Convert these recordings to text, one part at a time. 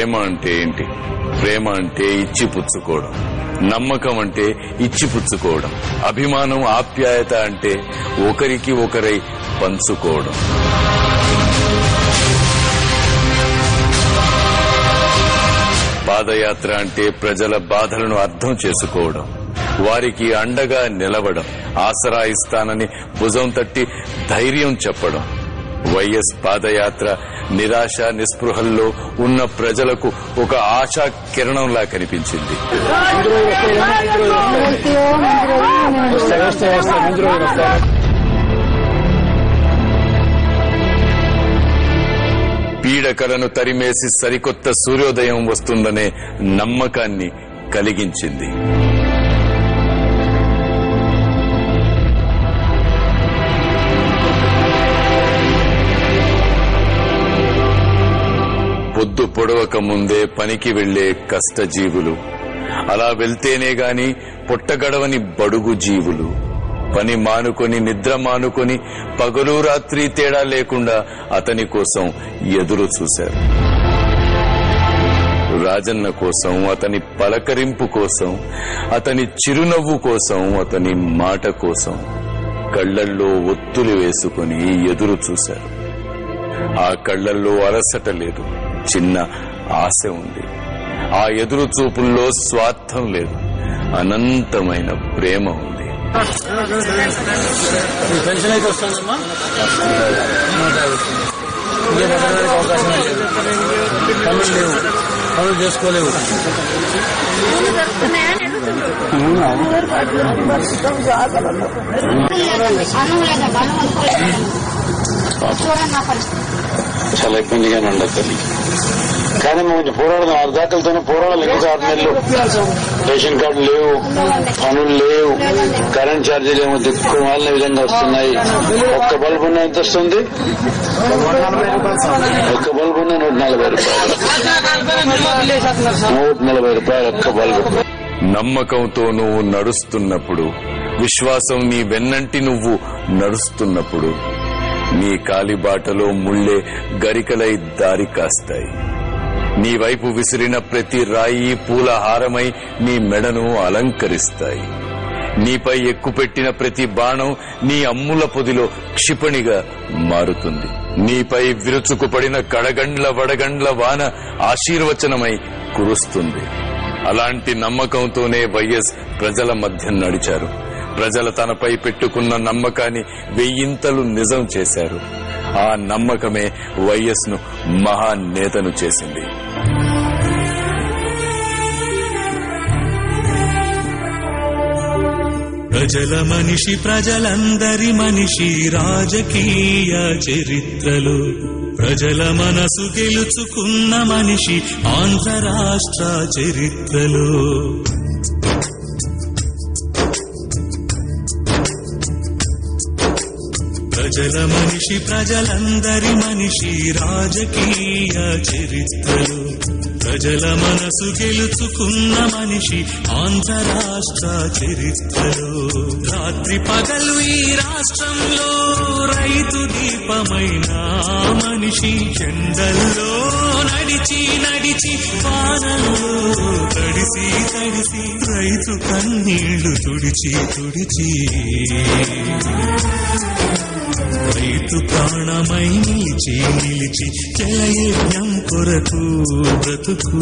ప్రేమ అంటే ఏంటి ప్రేమ అంటే ఇచ్చి పుచ్చుకోవడం నమ్మకం అంటే ఇచ్చి పుచ్చుకోవడం అభిమానం ఆప్యాయత అంటే ఒకరికి ఒకరై పంచుకోవడం పాదయాత్ర అంటే ప్రజల బాధలను అర్థం చేసుకోవడం వారికి అండగా నిలవడం ఆసరా ఇస్తానని భుజం తట్టి ధైర్యం చెప్పడం వైఎస్ పాదయాత్ర నిరాశ నిస్పృహల్లో ఉన్న ప్రజలకు ఒక ఆశా కిరణంలా కనిపించింది పీడకలను తరిమేసి సరికొత్త సూర్యోదయం వస్తుందనే నమ్మకాన్ని కలిగించింది పొద్దు పొడవక ముందే పనికి వెళ్లే కష్టజీవులు అలా వెళ్తేనే గాని పొట్టగడవని బడుగు జీవులు పని మానుకొని నిద్ర మానుకొని పగలు రాత్రి తేడా లేకుండా అతని కోసం ఎదురు చూశారు రాజన్న కోసం అతని పలకరింపు కోసం అతని చిరునవ్వు కోసం అతని మాట కోసం కళ్లల్లో ఒత్తులు వేసుకుని ఎదురు చూశారు ఆ కళ్లల్లో అలసట లేదు చిన్న ఆశ ఉంది ఆ ఎదురు చూపుల్లో స్వార్థం లేదు అనంతమైన ప్రేమ ఉంది పెన్షన్ అయితే వస్తుందమ్మా ఇంకే బతకడానికి అవకాశం లేదు పనులు లేవు పనులు చేసుకోలేవు చూడండి నా పరిస్థితి చాలా ఇబ్బందిగానే ఉండదు తల్లి కానీ మేము కొంచెం పోరాడదాం ఆరు దాఖలతోనే పోరాడాలి ఇంకా ఆరు నెలలు రేషన్ కార్డు లేవు పనులు లేవు కరెంట్ ఛార్జీలు ఏమో దిక్కు మాలిన విధంగా వస్తున్నాయి ఒక్క బల్బు ఉన్న ఎంత వస్తుంది ఒక్క బల్బు ఉన్న నూట నలభై రూపాయలు నూట నలభై రూపాయలు ఒక్క బల్బు నమ్మకంతో నువ్వు నడుస్తున్నప్పుడు విశ్వాసం నీ వెన్నంటి నువ్వు నడుస్తున్నప్పుడు నీ కాలిబాటలో ముళ్ళే గరికలై దారి కాస్తాయి నీ వైపు విసిరిన ప్రతి రాయి పూల హారమై నీ మెడను అలంకరిస్తాయి నీపై ఎక్కుపెట్టిన ప్రతి బాణం నీ అమ్ముల పొదిలో క్షిపణిగా మారుతుంది నీపై విరుచుకుపడిన కడగండ్ల వడగండ్ల వాన ఆశీర్వచనమై కురుస్తుంది అలాంటి నమ్మకంతోనే వైఎస్ ప్రజల మధ్య నడిచారు ప్రజల తనపై పెట్టుకున్న నమ్మకాన్ని వెయ్యింతలు నిజం చేశారు ఆ నమ్మకమే వైఎస్ ను మహానేతను చేసింది ప్రజల మనిషి ప్రజలందరి మనిషి రాజకీయ చరిత్రలో ప్రజల మనసు గెలుచుకున్న మనిషి ఆంధ్ర రాష్ట్ర చరిత్రలో ప్రజల మనిషి ప్రజలందరి మనిషి రాజకీయ చరిత్రలో ప్రజల మనసు గెలుచుకున్న మనిషి ఆంధ్ర రాష్ట్ర చరిత్రలో రాత్రి పగలు ఈ రాష్ట్రంలో రైతు దీపమైన మనిషి చెండల్లో నడిచి నడిచి వానల్లో తడిసి తడిసి రైతు కన్నీళ్లు తుడిచి తుడిచి రైతు ప్రాణమై నిలిచి నిలిచి జలయజ్ఞం కొరకు బ్రతుకు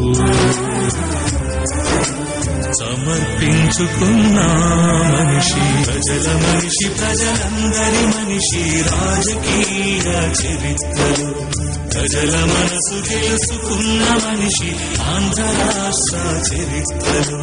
సమర్పించుకున్న మనిషి ప్రజల మనిషి ప్రజలందరి మనిషి రాజకీయ చరిత్రలు ప్రజల మనసు తెలుసుకున్న మనిషి ఆంధ్ర రాష్ట్ర చరిత్రలో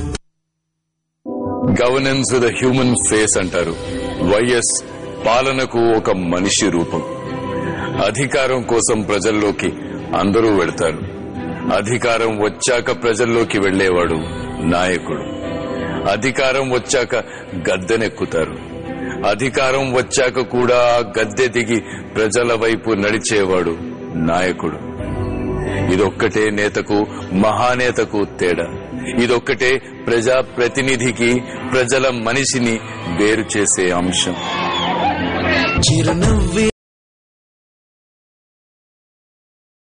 గవర్నెన్స్ విత్ హ్యూమన్ ఫేస్ అంటారు వైఎస్ పాలనకు ఒక మనిషి రూపం అధికారం కోసం ప్రజల్లోకి అందరూ వెళ్తారు అధికారం వచ్చాక ప్రజల్లోకి వెళ్లేవాడు నాయకుడు అధికారం వచ్చాక గద్దెనెక్కుతారు అధికారం వచ్చాక కూడా ఆ గద్దె దిగి ప్రజల వైపు నడిచేవాడు నాయకుడు ఇదొక్కటే నేతకు మహానేతకు తేడా ఇదొక్కటే ప్రజా ప్రతినిధికి ప్రజల మనిషిని వేరు చేసే అంశం చిరునవ్వే